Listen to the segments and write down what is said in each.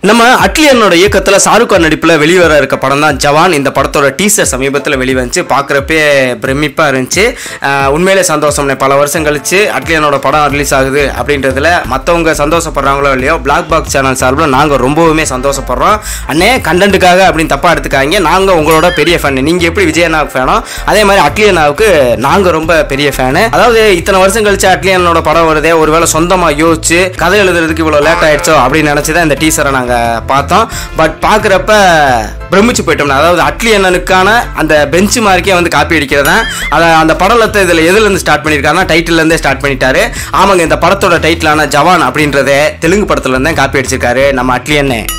நம்ம அட்லியனோட இயக்கத்தில் ஷாருக் கான் நடிப்பில் வெளிவர இருக்க படம் தான் ஜவான் இந்த படத்தோட டீசர் சமீபத்தில் வெளிவந்துச்சு பார்க்குறப்பே பிரமிப்பாக இருந்துச்சு ஆஹ் உண்மையிலே சந்தோஷம் பல வருஷம் கழிச்சு அட்லியனோட படம் ரிலீஸ் ஆகுது அப்படின்றதுல மற்றவங்க சந்தோஷப்படுறாங்களோ இல்லையோ பிளாக் பாக்ஸ் சேனல் சார்பில் நாங்கள் ரொம்பவுமே சந்தோஷப்படுறோம் அண்ணே கண்டென்ட்டுக்காக அப்படின்னு தப்பாக எடுத்துக்காங்க நாங்கள் உங்களோட பெரிய ஃபேன் நீங்கள் எப்படி விஜயனாவுக்கு ஃபேனோ அதே மாதிரி அட்லியனாவுக்கு நாங்கள் ரொம்ப பெரிய ஃபேனு அதாவது இத்தனை வருஷம் கழிச்சு அட்லியனோட படம் வருதே ஒருவேளை சொந்தமாக யோசிச்சு கதை எழுதுறதுக்கு இவ்வளோ லேட் ஆயிடுச்சோ அப்படின்னு நினச்சி தான் இந்த டீசரை நாங்கள் பார்த்தோம் பட் பார்க்குறப்ப பிரமிச்சு போயிட்டோம் அதாவது அட்லி அண்ணனுக்கான அந்த பெஞ்ச் மார்க்கே வந்து காப்பி அடிக்கிறதா அதை அந்த படலத்தை இதில் எதுலேருந்து ஸ்டார்ட் பண்ணியிருக்காருன்னா டைட்டில்லேருந்தே ஸ்டார்ட் பண்ணிட்டாரு ஆமாங்க இந்த படத்தோட டைட்டிலான ஜவான் அப்படின்றத தெலுங்கு படத்துலேருந்தே காப்பி அடிச்சிருக்காரு நம்ம அட்லி அண்ணன்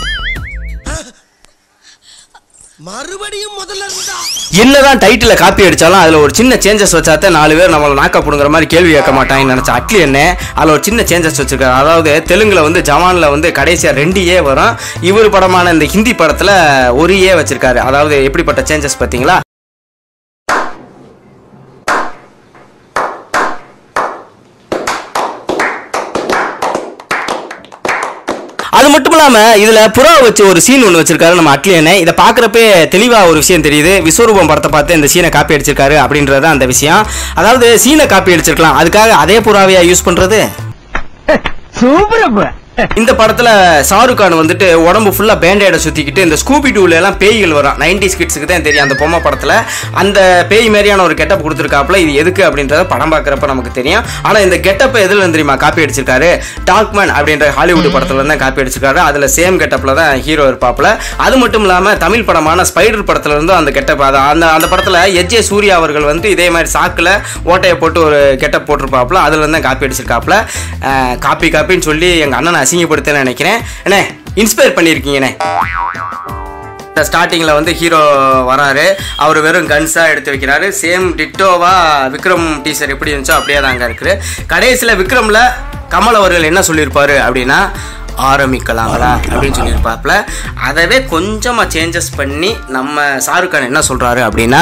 மறுபடியும் முதல்ல இருந்தா என்னதான் டைட்டில காப்பி அடிச்சாலும் அதுல ஒரு சின்ன சேஞ்சஸ் வச்சாதான் நாலு பேர் நம்மள நாக்க புடுங்குற மாதிரி கேள்வி கேட்க மாட்டாங்கன்னு நினைச்ச அட்லி என்ன அதுல ஒரு சின்ன சேஞ்சஸ் வச்சிருக்காரு அதாவது தெலுங்குல வந்து ஜவான்ல வந்து கடைசியா ரெண்டு ஏ வரும் இவர் படமான இந்த ஹிந்தி படத்துல ஒரு ஏ வச்சிருக்காரு அதாவது எப்படிப்பட்ட சேஞ்சஸ் பாத்தீங்களா அது மட்டும் இல்லாம இதுல புறா வச்சு ஒரு சீன் ஒன்று வச்சிருக்காரு நம்ம அட்லியனே இதை பாக்குறப்பே தெளிவா ஒரு விஷயம் தெரியுது விஸ்வரூபம் படத்தை பார்த்து இந்த சீனை காப்பி அடிச்சிருக்காரு அப்படின்றது தான் அந்த விஷயம் அதாவது சீனை காப்பி அடிச்சிருக்கலாம் அதுக்காக அதே புறாவையா யூஸ் பண்றது இந்த படத்துல ஷாருக் கான் வந்துட்டு உடம்பு ஃபுல்லா பேண்டேட சுத்திக்கிட்டு இந்த ஸ்கூபி டூல எல்லாம் பேய்கள் வரும் நைன்டி கிட்ஸுக்கு தான் தெரியும் அந்த பொம்மை படத்துல அந்த பேய் மாதிரியான ஒரு கெட்டப் கொடுத்துருக்காப்புல இது எதுக்கு அப்படின்றத படம் பார்க்குறப்ப நமக்கு தெரியும் ஆனா இந்த கெட்டப் எதுல இருந்து தெரியுமா காப்பி அடிச்சிருக்காரு டாக்மேன் அப்படின்ற ஹாலிவுட் படத்துல தான் காப்பி அடிச்சிருக்காரு அதுல சேம் கெட்டப்ல தான் ஹீரோ இருப்பாப்புல அது மட்டும் இல்லாம தமிழ் படமான ஸ்பைடர் படத்துல இருந்தும் அந்த கெட்டப் அந்த அந்த படத்துல எஜ் ஜே சூர்யா அவர்கள் வந்து இதே மாதிரி சாக்குல ஓட்டையை போட்டு ஒரு கெட்டப் போட்டிருப்பாப்புல அதுல இருந்து தான் காப்பி அடிச்சிருக்காப்புல அஹ், காப்பி காப்பின்னு சொல்லி எங்க அண்ணனை அசிங்கப்படுத்தேன்னு நினைக்கிறேன் என்ன இன்ஸ்பயர் பண்ணியிருக்கீங்கண்ணே ஸ்டார்டிங்கில் வந்து ஹீரோ வராரு அவர் வெறும் கன்ஸாக எடுத்து வைக்கிறாரு சேம் டிட்டோவா விக்ரம் டீசர் எப்படி இருந்துச்சோ அப்படியே தான் அங்கே இருக்குது கடைசியில் விக்ரமில் கமல் அவர்கள் என்ன சொல்லியிருப்பாரு அப்படின்னா ஆரம்பிக்கலாங்களா அப்படின்னு சொல்லியிருப்பாப்புல அதவே கொஞ்சமாக சேஞ்சஸ் பண்ணி நம்ம ஷாருக் கான் என்ன சொல்கிறாரு அப்படின்னா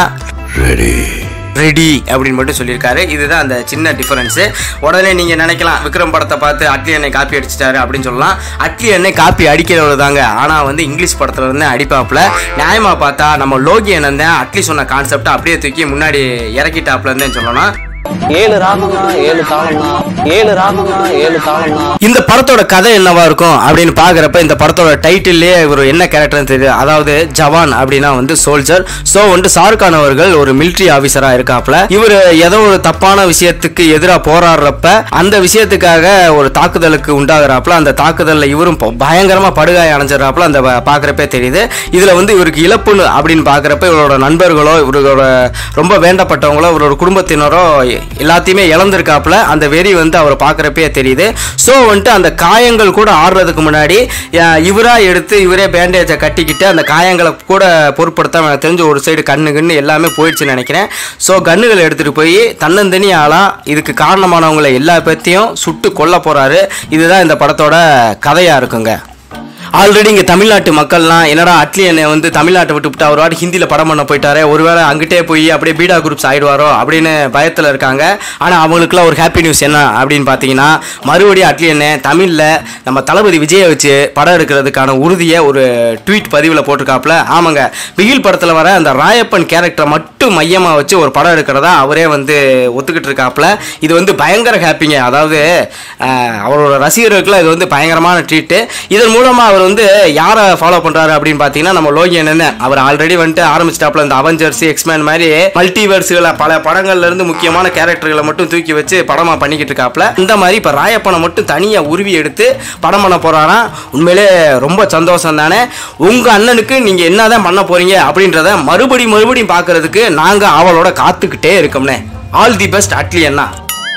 ரெடி அப்படின்னு மட்டும் சொல்லியிருக்காரு இதுதான் அந்த சின்ன டிஃபரன்ஸு உடனே நீங்கள் நினைக்கலாம் விக்ரம் படத்தை பார்த்து அட்லி அண்ணே காப்பி அடிச்சிட்டாரு அப்படின்னு சொல்லலாம் அட்லி அண்ணே காப்பி அடிக்கிறவர் தாங்க ஆனால் வந்து இங்கிலீஷ் படத்தில் இருந்து அடிப்பாப்புல நியாயமாக பார்த்தா நம்ம லோகி அண்ணன் தான் அட்லி சொன்ன கான்செப்டை அப்படியே தூக்கி முன்னாடி இறக்கிட்டாப்புல இருந்தேன்னு சொல்லணும் ஏழு ராகம்னா ஏழு தாளம்னா ஏழு ராகம்னா ஏழு தாளம்னா இந்த படத்தோட கதை என்னவா இருக்கும் அப்படின்னு பாக்குறப்ப இந்த படத்தோட டைட்டில்லே இவர் என்ன கேரக்டர்னு தெரியுது அதாவது ஜவான் அப்படின்னா வந்து சோல்ஜர் சோ வந்து ஷாருக் கான் அவர்கள் ஒரு மிலிட்ரி ஆபீசரா இருக்காப்ல இவர் ஏதோ ஒரு தப்பான விஷயத்துக்கு எதிராக போராடுறப்ப அந்த விஷயத்துக்காக ஒரு தாக்குதலுக்கு உண்டாகிறாப்புல அந்த தாக்குதல்ல இவரும் ப- பயங்கரமா படுகாயம் அடைஞ்சிடறாப்புல அந்த ப- பாக்குறப்பே தெரியுது இதுல வந்து இவருக்கு இழப்புன்னு அப்படின்னு பாக்குறப்ப இவரோட நண்பர்களோ இவரோட ரொம்ப வேண்டப்பட்டவங்களோ இவரோட குடும்பத்தினரோ எல்லாத்தையுமே இழந்திருக்காப்புல அந்த வெறி வந்து அவரை பார்க்குறப்பே தெரியுது ஸோ வந்துட்டு அந்த காயங்கள் கூட ஆடுறதுக்கு முன்னாடி அஹ், இவரா எடுத்து இவரே பேண்டேஜை கட்டிக்கிட்டு அந்த காயங்களை கூட பொருட்படுத்தாம எனக்கு தெரிஞ்சு ஒரு சைடு கண்ணு கண்ணு எல்லாமே போயிடுச்சுன்னு நினைக்கிறேன் ஸோ கன்னுகளை எடுத்துகிட்டு போய் தன்னந்தனி ஆளாக இதுக்கு காரணமானவங்களை எல்லா பேர்த்தையும் சுட்டு கொல்ல போகிறாரு இதுதான் இந்த படத்தோட கதையாக இருக்குங்க ஆல்ரெடி இங்கே தமிழ்நாட்டு மக்கள்லாம் என்னடா அட்லி என்னை வந்து தமிழ்நாட்டை விட்டு விட்டு அவர் வாட்டி ஹிந்தியில் படம் பண்ண போயிட்டாரு ஒருவேளை அங்கிட்டே போய் அப்படியே பீடா குரூப்ஸ் ஆயிடுவாரோ அப்படின்னு பயத்தில் இருக்காங்க ஆனால் அவங்களுக்குலாம் ஒரு ஹாப்பி நியூஸ் என்ன அப்படின்னு பார்த்தீங்கன்னா மறுபடியும் அட்லி அண்ணன் தமிழில் நம்ம தளபதி விஜயை வச்சு படம் எடுக்கிறதுக்கான உறுதியை ஒரு ட்வீட் பதிவில் போட்டிருக்காப்புல ஆமாங்க பிகில் படத்தில் வர அந்த ராயப்பன் கேரக்டரை மட்டும் மையமாக வச்சு ஒரு படம் எடுக்கிறதா அவரே வந்து ஒத்துக்கிட்டு இருக்காப்புல இது வந்து பயங்கர ஹாப்பிங்க அதாவது அஹ், அவரோட ரசிகர்களுக்குலாம் இது வந்து பயங்கரமான ட்ரீட்டு இதன் மூலமாக அவர் வந்து யாரை ஃபாலோ பண்ணுறாரு அப்படின்னு பார்த்தீங்கன்னா நம்ம லோகி என்ன அவர் ஆல்ரெடி வந்துட்டு ஆரம்பிச்சிட்டாப்புல இந்த அவெஞ்சர்ஸ் எக்ஸ்மேன் மாதிரி மல்டிவர்ஸுகளை பல படங்கள்ல இருந்து முக்கியமான கேரக்டர்களை மட்டும் தூக்கி வச்சு படமாக பண்ணிக்கிட்டு இருக்காப்புல இந்த மாதிரி இப்போ ராயப்பனை மட்டும் தனியாக உருவி எடுத்து படம் பண்ண போகிறாராம் உண்மையிலே ரொம்ப சந்தோஷம் தானே உங்கள் அண்ணனுக்கு நீங்கள் என்னதான் பண்ண போறீங்க அப்படின்றத மறுபடி மறுபடியும் பார்க்கறதுக்கு நாங்கள் அவளோட காத்துக்கிட்டே இருக்கோம்னே ஆல் தி பெஸ்ட் அட்லி அண்ணா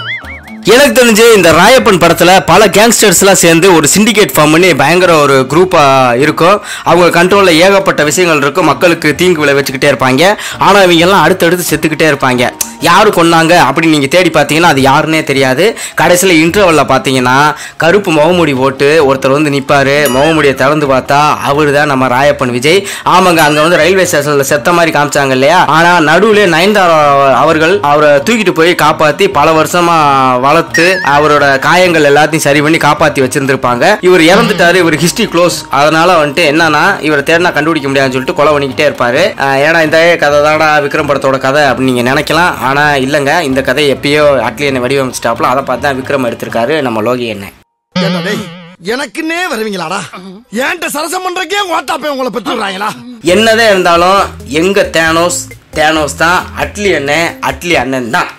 எனக்கு தெரிஞ்சு இந்த ராயப்பன் படத்தில் பல கேங்ஸ்டர்ஸ்லாம் சேர்ந்து ஒரு சிண்டிகேட் ஃபார்ம் பண்ணி பயங்கர ஒரு குரூப்பாக இருக்கும் அவங்க கண்ட்ரோலில் ஏகப்பட்ட விஷயங்கள் இருக்கும் மக்களுக்கு தீங்கு விளை வச்சுக்கிட்டே இருப்பாங்க ஆனால் இவங்க எல்லாம் அடுத்தடுத்து செத்துக்கிட்டே இருப்பாங்க யாரு கொன்னாங்க அப்படின்னு நீங்க தேடி பார்த்தீங்கன்னா அது யாருன்னே தெரியாது கடைசியில் இன்டர்வல்ல பார்த்தீங்கன்னா கருப்பு முகமூடி போட்டு ஒருத்தர் வந்து நிப்பாரு முகமூடியை திறந்து பார்த்தா அவரு தான் நம்ம ராயப்பன் விஜய் ஆமாங்க அங்க வந்து ரயில்வே ஸ்டேஷன்ல செத்த மாதிரி காமிச்சாங்க இல்லையா ஆனா நடுவுல நயன்தாரா அவர்கள் அவரை தூக்கிட்டு போய் காப்பாத்தி பல வருஷமா வளர்த்து அவரோட காயங்கள் எல்லாத்தையும் சரி பண்ணி காப்பாத்தி வச்சிருந்திருப்பாங்க இவர் இறந்துட்டாரு இவர் ஹிஸ்டரி க்ளோஸ் அதனால வந்துட்டு என்னன்னா இவரை தேடினா கண்டுபிடிக்க முடியாதுன்னு சொல்லிட்டு கொலை பண்ணிக்கிட்டே இருப்பாரு ஆஹ் ஏன்னா இந்த கதை தாடா விக்ரம் படத்தோட கதை அப்படின்னு நீங்க நினைக்கலாம் ஆனா இல்லைங்க இந்த கதை எப்பயோ அட்லி என்ன வடிவமைச்சிட்டாப்ல அதை பார்த்து தான் விக்ரம் எடுத்திருக்காரு நம்ம லோகி என்ன என்ன டேய் எனக்குன்னே வருவீங்களாடா ஏன்ட்ட சரசம் பண்றக்கே ஓட்டாப்பே உங்களை பெற்று விடுறாங்களா என்னதான் இருந்தாலும் எங்க தேனோஸ் தேனோஸ் தான் அட்லி அண்ணன் அட்லி அண்ணன் தான்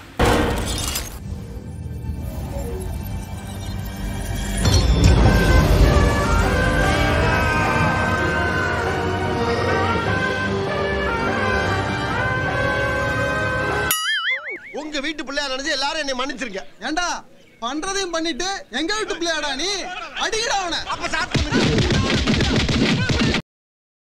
உங்க வீட்டு பிள்ளையா நினைச்சு எல்லாரும் என்னை மன்னிச்சிருங்க ஏண்டா பண்றதையும் பண்ணிட்டு எங்க வீட்டு பிள்ளையாடா நீ அடிக்கடா அவனை அப்ப சாப்பிட்டு